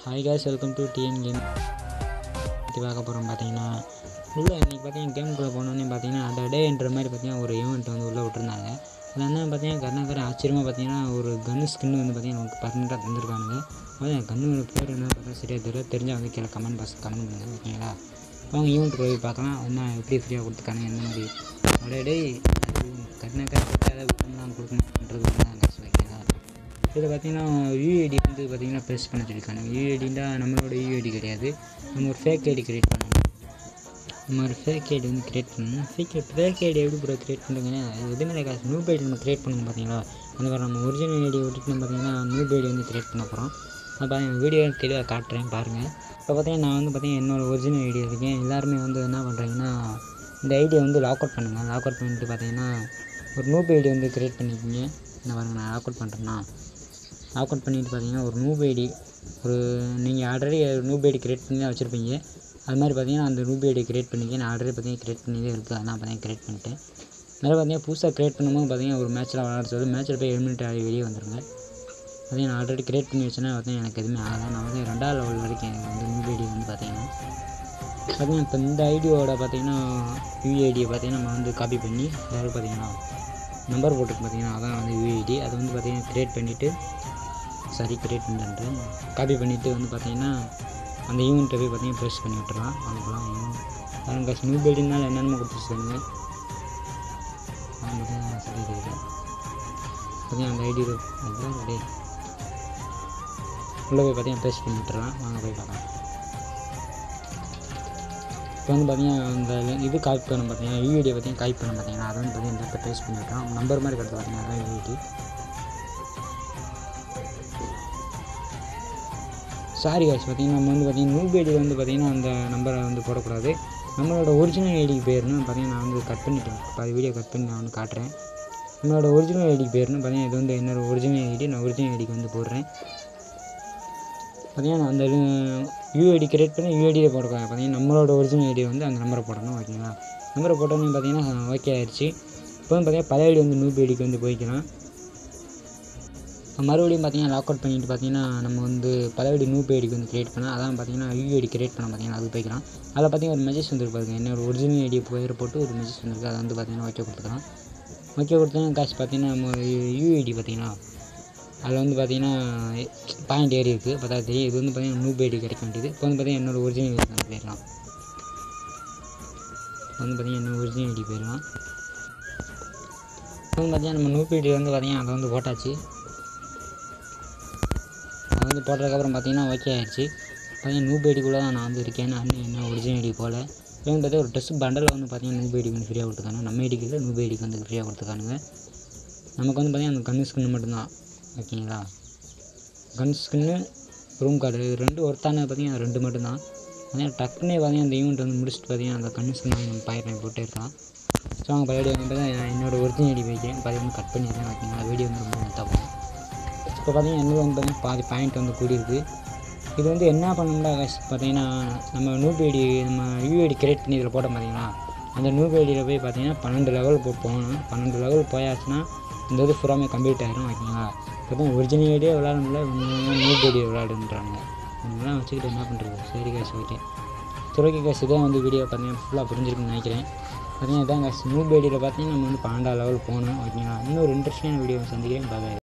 hi guys welcome to TN game பற்றி பார்க்க போகிறோம் பார்த்தீங்கன்னா உள்ளே இன்றைக்கி பார்த்தீங்கன்னா கேமுக்குள்ளே போனோடனே பார்த்தீங்கன்னா அந்த டேன்ற மாதிரி பார்த்தீங்கன்னா ஒரு ஈவெண்ட் வந்து உள்ளே விட்டுருந்தாங்க அது என்ன பார்த்தீங்கன்னா கருணாகர் ஆச்சரியமாக பார்த்தீங்கன்னா ஒரு கன்னு ஸ்கின் வந்து பார்த்தீங்கன்னா நமக்கு பர்மனெண்ட்டாக தந்திருக்கானுங்க அதான் கன்னோட பேர் என்ன பார்த்தா சரியாக தெரியல தெரிஞ்சால் வந்து கீழே கமெண்ட் பாக்ஸ் கமெண்ட் பண்ணுங்கள் ஓகேங்களா அவங்க ஈவெண்ட்டுக்குள்ளே போய் பார்க்கலாம் என்ன எப்படி ஃப்ரீயாக கொடுத்துருக்காங்க எந்த மாதிரி அப்படியே டேய் கருணாகர் அதை விட்டுலாம் கொடுக்கணுன்றது தான் guys, ஓகேங்களா இதில் பார்த்தீங்கன்னா யூஐடி வந்து பார்த்தீங்கன்னா ப்ரெஸ் பண்ண சொல்லியிருக்காங்க யூஐடின்னா நம்மளோட யூஐடி கிடையாது நம்ம ஒரு ஃபேக் ஐடி கிரியேட் பண்ணணும் நம்ம ஒரு ஃபேக் ஐடி வந்து கிரியேட் பண்ணணும் ஃபேக் ஃபேக் ஐடி எப்படி ப்ரோ கிரியேட் பண்ணுறதுங்க அது எதுவுமே காசு நியூ ஐடி நம்ம கிரியேட் பண்ணணும் பார்த்தீங்களா அந்த மாதிரி நம்ம ஒரிஜினல் ஐடி விட்டுட்டு நம்ம பார்த்தீங்கன்னா நியூ ஐடி வந்து கிரியேட் பண்ண போகிறோம் அது பாருங்கள் வீடியோ தெளிவாக காட்டுறேன் பாருங்கள் இப்போ பார்த்தீங்கன்னா நான் வந்து பார்த்தீங்கன்னா என்னோட ஒரிஜினல் ஐடி இருக்கேன் எல்லாருமே வந்து என்ன பண்ணுறாங்கன்னா இந்த ஐடியை வந்து லாக் அவுட் பண்ணுங்கள் லாக் அவுட் பண்ணிட்டு பார்த்தீங்கன்னா ஒரு நூப் ஐடி வந்து கிரியேட் பண்ணிக்கிங்க இந்த பாருங்க நான் லாக் அவுட் பண்ணுறேன்னா லாக் அவுட் பண்ணிட்டு பார்த்தீங்கன்னா ஒரு நூப் ஐடி ஒரு நீங்கள் ஆல்ரெடி நூப் ஐடி கிரியேட் பண்ணி தான் வச்சுருப்பீங்க அது மாதிரி பார்த்தீங்கன்னா அந்த நூப் ஐடி கிரியேட் பண்ணிக்க நான் ஆல்ரெடி பார்த்தீங்கன்னா கிரியேட் பண்ணி தான் இருக்குது அதான் பார்த்தீங்கன்னா கிரியேட் பண்ணிட்டேன் அதனால் பார்த்தீங்கன்னா புதுசாக கிரியேட் பண்ணும்போது பார்த்தீங்கன்னா ஒரு மேட்ச்சில் விளாட சொல்லி மேட்ச்சில் போய் எலிமினேட் ஆகி வெளியே வந்துருங்க பார்த்தீங்கன்னா நான் ஆல்ரெடி கிரியேட் பண்ணி வச்சேன்னா பார்த்தீங்கன்னா எனக்கு எதுவுமே ஆகலை நான் வந்து ரெண்டாவது லெவல் வரைக்கும் எனக்கு வந்து நூப் ஐடி வந்து பார்த்தீங்கன்னா பார்த்தீங்கன்னா இப்போ இந்த ஐடியோட பார்த்தீங்கன்னா யூஐடியை பார்த்தீங்கன்னா நம்ம வந்து காப்பி பண்ணி அதாவது பார்த்தீங்கன்னா நம்பர் போட்டுருக்கு பார்த்தீங்கன்னா அதான் வந்து யூஐடி அதை வந்து பார்த்தீங்கன்னா க்ரியேட் பண்ணிவிட்டு சாரி க்ரியேட் பண்ணுறேன் காப்பி பண்ணிவிட்டு வந்து பார்த்தீங்கன்னா அந்த ஈவெண்ட்டை போய் பார்த்தீங்கன்னா ப்ரெஸ் பண்ணி விட்டுறலாம் அதுக்கெல்லாம் காரணம் காசு நியூ பில்டிங்னால என்னென்னமோ கொடுத்துருக்காங்க நான் பார்த்தீங்கன்னா சொல்லி இருக்கேன் பார்த்தீங்கன்னா அந்த ஐடி அதுதான் அப்படியே உள்ளே போய் பார்த்தீங்கன்னா ப்ரெஸ் பண்ணி விட்டுறலாம் வாங்க போய் பார்க்கலாம் இப்போ வந்து பார்த்தீங்கன்னா அந்த இது காப்பி பண்ண பார்த்தீங்கன்னா யூஐடியை பார்த்தீங்கன்னா காப்பி பண்ண பார்த்தீங்கன்னா அதை வந்து பார்த்தீங்கன்னா இந்த ப்ரெஸ் பண்ணி விட்டுறோம் நம்பர் மாதிரி கிடத்து பார்த்தீங்கன்னா அதான் யூஐடி சாரி காய்ஸ் பார்த்தீங்கன்னா நம்ம வந்து பார்த்தீங்கன்னா நூப் ஐடியில் வந்து பார்த்தீங்கன்னா அந்த நம்பரை வந்து போடக்கூடாது நம்மளோட ஒரிஜினல் ஐடிக்கு பேர்னு பார்த்தீங்கன்னா நான் வந்து கட் பண்ணிட்டேன் இப்போ அது வீடியோ கட் பண்ணி நான் வந்து காட்டுறேன் நம்மளோட ஒரிஜினல் ஐடிக்கு பேர்னு பார்த்தீங்கன்னா இது வந்து என்னோட ஒரிஜினல் ஐடி நான் ஒரிஜினல் ஐடிக்கு வந்து போடுறேன் பார்த்தீங்கன்னா நான் அந்த யூஐடி கிரியேட் பண்ணி யூஐடியில் போடக்கூடாது பார்த்தீங்கன்னா நம்மளோட ஒரிஜினல் ஐடி வந்து அந்த நம்பரை போடணும் ஓகேங்களா நம்பரை போட்டோன்னே பார்த்தீங்கன்னா ஓகே ஆயிடுச்சு இப்போ வந்து பார்த்தீங்கன்னா பழைய ஐடி வந்து நூப் ஐடிக்கு வந்து போய்க்கலாம் இப்போ மறுபடியும் பார்த்தீங்கன்னா லாக் அவுட் பண்ணிட்டு பார்த்தீங்கன்னா நம்ம வந்து பழையபடி நூப் ஐடிக்கு வந்து கிரியேட் பண்ணால் அதான் பார்த்தீங்கன்னா யூஐடி கிரியேட் பண்ண பார்த்தீங்கன்னா அது போய்க்கலாம் அதில் பார்த்தீங்கன்னா ஒரு மெசேஜ் வந்துருக்கு என்னோட ஒரிஜினல் ஐடி பேர் போட்டு ஒரு மெசேஜ் வந்துருக்கு அதை வந்து பார்த்தீங்கன்னா ஓகே கொடுத்துக்கலாம் ஓகே கொடுத்தோன்னா காசு பார்த்தீங்கன்னா நம்ம யூஐடி பார்த்தீங்கன்னா அதில் வந்து பார்த்தீங்கன்னா பாயிண்ட் ஏறி இருக்குது பார்த்தா தெரியும் இது வந்து பார்த்தீங்கன்னா நூப் ஐடி கிடைக்க வேண்டியது இப்போ வந்து பார்த்தீங்கன்னா என்னோட ஒரிஜினல் ஐடி வந்து போயிடலாம் இப்போ வந்து பார்த்தீங்கன்னா என்னோட ஒரிஜினல் ஐடி போயிடலாம் இப்போ வந்து பார்த்தீங்கன்னா நம்ம நூப் ஐடி வந்து பார்த்தீங்கன்னா அதை வந்து போட்டாச்சு அது வந்து போட்டதுக்கப்புறம் பார்த்தீங்கன்னா ஓகே ஆயிடுச்சு பார்த்தீங்கன்னா நூப் ஐடிக்குள்ளே தான் நான் வந்து இருக்கேன் நான் என்ன ஒரிஜினல் ஐடி போல் இப்போ வந்து பார்த்தீங்கன்னா ஒரு ட்ரெஸ் பண்டலில் வந்து பார்த்தீங்கன்னா நூப் ஐடிக்கு வந்து ஃப்ரீயாக கொடுத்துருக்காங்க நம்ம ஐடிக்கு இல்லை நூப் ஐடிக்கு வந்து ஃப்ரீயாக கொடுத்துருக்கானுங்க நமக்கு வந்து பார்த்தீங்கன்னா அந்த கன் ஸ்கின் மட்டும்தான் ஓகேங்களா கன் ஸ்கின்னு ரூம் கார்டு இது ரெண்டு ஒருத்தான பார்த்தீங்கன்னா ரெண்டு மட்டும்தான் அதே டக்குனே பார்த்தீங்கன்னா அந்த ஈவெண்ட் வந்து முடிச்சுட்டு பார்த்தீங்கன்னா அந்த கன் ஸ்கின் நம்ம பாயிண்ட் போட்டே இருக்கலாம் ஸோ அவங்க பழைய வந்து நான் என்னோடய ஒரிஜினல் ஐடி வைக்கிறேன் பழைய வந்து கட் பண்ணிடுறேன் ஓகேங்களா வீடியோ வந்து ரொம்ப நெத்தாக போகும் இப்போ பார்த்தீங்கன்னா என்னது வந்து பார்த்தீங்கன்னா பாதி பாயிண்ட் வந்து கூடியிருக்கு இது வந்து என்ன பண்ணணும்னா பார்த்தீங்கன்னா நம்ம நூப் ஐடி நம்ம யூஐடி கிரியேட் பண்ணி இதில் போட்டோம் பார்த்தீங்கன்னா அந்த நூப் ஐடியில் போய் பார்த்தீங்கன்னா பன்னெண்டு லெவல் போ போகணும் பன்னெண்டு லெவல் போயாச்சுன்னா இந்த இது ஃபுல்லாமே கம்ப்ளீட் ஆகிரும் ஓகேங்களா இப்போ ஒரிஜினல் ஐடியே விளாட முடியல நூப் ஐடியை விளாடுன்றாங்க இதெல்லாம் வச்சுக்கிட்டு என்ன பண்ணுறது சரி காசு ஓகே சரி ஓகே காசு இதான் வந்து வீடியோ பார்த்தீங்கன்னா ஃபுல்லாக புரிஞ்சிருக்குன்னு நினைக்கிறேன் பார்த்தீங்கன்னா இதான் காசு நூப் ஐடியில் பார்த்தீங்கன்னா நம்ம வந்து பன்னெண்டாவது லெவல் போகணும் ஓகேங்களா இன்னொரு இன்ட்ரெஸ்டிங்கான வீடியோ சந்திக்கிறேன் பாய்